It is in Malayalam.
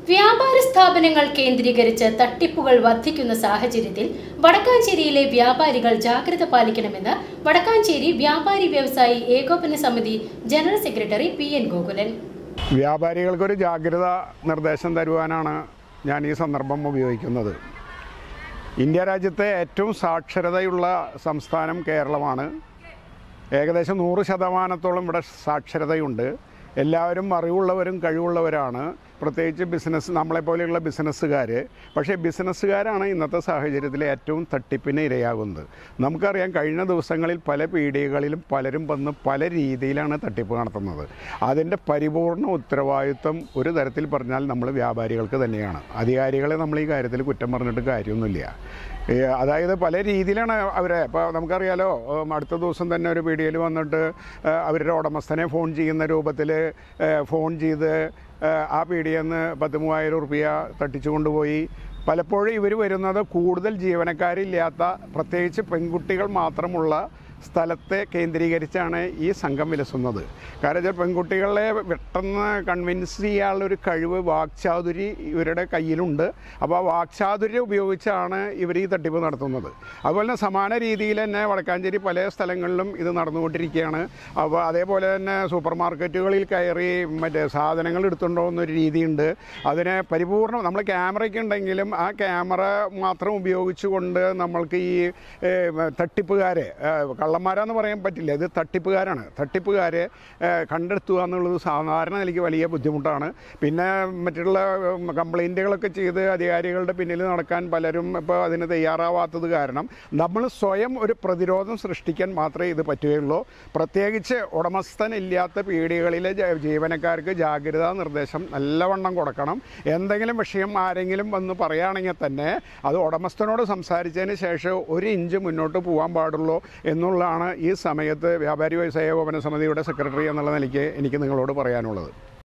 വ്യാപാര സ്ഥാപനങ്ങൾ കേന്ദ്രീകരിച്ച് തട്ടിപ്പുകൾ വർദ്ധിക്കുന്ന സാഹചര്യത്തിൽ വടക്കാഞ്ചേരിയിലെ വ്യാപാരികൾ ജാഗ്രത പാലിക്കണമെന്ന് വടക്കാഞ്ചേരി വ്യാപാരി വ്യവസായി ഏകോപന സമിതി general secretary P N Gokulan വ്യാപാരികൾക്കൊരു ജാഗ്രത നിർദ്ദേശം തരുവാനാണ് ഞാൻ ഈ സന്ദർഭം ഉപയോഗിക്കുന്നത് ഇന്ത്യ രാജ്യത്തെ ഏറ്റവും സാക്ഷരതയുള്ള സംസ്ഥാനം കേരളമാണ് ഏകദേശം നൂറ് ശതമാനത്തോളം ഇവിടെ സാക്ഷരതയുണ്ട് എല്ലാവരും അറിവുള്ളവരും കഴിവുള്ളവരാണ് പ്രത്യേകിച്ച് ബിസിനസ് നമ്മളെപ്പോലെയുള്ള ബിസിനസ്സുകാർ പക്ഷേ ബിസിനസ്സുകാരാണ് ഇന്നത്തെ സാഹചര്യത്തിൽ ഏറ്റവും തട്ടിപ്പിന് ഇരയാകുന്നത് നമുക്കറിയാം കഴിഞ്ഞ ദിവസങ്ങളിൽ പല പീഡികകളിലും പലരും വന്ന് പല രീതിയിലാണ് തട്ടിപ്പ് നടത്തുന്നത് അതിൻ്റെ പരിപൂർണ ഉത്തരവാദിത്വം ഒരു തരത്തിൽ പറഞ്ഞാൽ നമ്മൾ വ്യാപാരികൾക്ക് തന്നെയാണ് അധികാരികളെ നമ്മൾ ഈ കാര്യത്തിൽ കുറ്റം പറഞ്ഞിട്ട് കാര്യമൊന്നുമില്ല ഈ അതായത് പല രീതിയിലാണ് അവരെ ഇപ്പോൾ നമുക്കറിയാലോ ഉം, അടുത്ത ദിവസം തന്നെ ഒരു പീഡിയയിൽ വന്നിട്ട് ഏഹ്, അവരുടെ ഉടമസ്ഥനെ ഫോൺ ചെയ്യുന്ന രൂപത്തിൽ ഫോൺ ചെയ്ത് ഏഹ്, ആ പീഡിയിൽ നിന്ന് പത്ത് മൂവായിരം റുപ്യ തട്ടിച്ചു കൊണ്ടുപോയി പലപ്പോഴും ഇവർ വരുന്നത് കൂടുതൽ ജീവനക്കാരില്ലാത്ത പ്രത്യേകിച്ച് പെൺകുട്ടികൾ മാത്രമുള്ള സ്ഥലത്തെ കേന്ദ്രീകരിച്ചാണ് ഈ സംഘം വിലസുന്നത് കാരണം വെച്ചാൽ പെൺകുട്ടികളെ പെട്ടെന്ന് കൺവിൻസ് ചെയ്യാനുള്ള ഒരു കഴിവ് വാക്ചാതുരി ഇവരുടെ കയ്യിലുണ്ട് അപ്പോൾ ആ വാക്ചാതുര്യം ഉപയോഗിച്ചാണ് ഇവർ ഈ തട്ടിപ്പ് നടത്തുന്നത് അതുപോലെ തന്നെ സമാന രീതിയിൽ തന്നെ വടക്കാഞ്ചേരി പല സ്ഥലങ്ങളിലും ഇത് നടന്നുകൊണ്ടിരിക്കുകയാണ് അപ്പോൾ അതേപോലെ തന്നെ സൂപ്പർ മാർക്കറ്റുകളിൽ കയറി മറ്റേ സാധനങ്ങൾ എടുത്തുകൊണ്ടുപോകുന്ന ഒരു രീതിയുണ്ട് അതിനെ പരിപൂർണ്ണം നമ്മൾ ക്യാമറയ്ക്ക് ഉണ്ടെങ്കിലും ആ ക്യാമറ മാത്രം ഉപയോഗിച്ചുകൊണ്ട് നമ്മൾക്ക് ഈ ഏഹ്, തട്ടിപ്പുകാരെ ഏഹ്, കള്ളന്മാരാന്ന് പറയാൻ പറ്റില്ല ഇത് തട്ടിപ്പുകാരാണ് തട്ടിപ്പുകാരെ ഏഹ്, കണ്ടെത്തുക എന്നുള്ളത് സാധാരണ നിലയ്ക്ക് വലിയ ബുദ്ധിമുട്ടാണ് പിന്നെ മറ്റുള്ള ഉം, കംപ്ലൈൻറ്റുകളൊക്കെ ചെയ്ത് അധികാരികളുടെ പിന്നിൽ നടക്കാൻ പലരും ഇപ്പോൾ അതിന് തയ്യാറാവാത്തത് കാരണം നമ്മൾ സ്വയം ഒരു പ്രതിരോധം സൃഷ്ടിക്കാൻ മാത്രമേ ഇത് പറ്റുകയുള്ളൂ പ്രത്യേകിച്ച് ഉടമസ്ഥനില്ലാത്ത പീടികളിലെ ജ- ജീവനക്കാർക്ക് ജാഗ്രതാ നിർദ്ദേശം നല്ലവണ്ണം കൊടുക്കണം എന്തെങ്കിലും വിഷയം ആരെങ്കിലും വന്ന് പറയുകയാണെങ്കിൽ തന്നെ അത് ഉടമസ്ഥനോട് സംസാരിച്ചതിന് ശേഷം ഒരു ഇഞ്ച് മുന്നോട്ട് പോകാൻ പാടുള്ളൂ എന്നുള്ളതാണ് ഈ സമയത്ത് വ്യാപാരി വ്യവസായ ഏകോപന സമിതിയുടെ സെക്രട്ടറി എന്നുള്ള നിലയ്ക്ക് എനിക്ക് നിങ്ങളോട് പറയാനുള്ളത്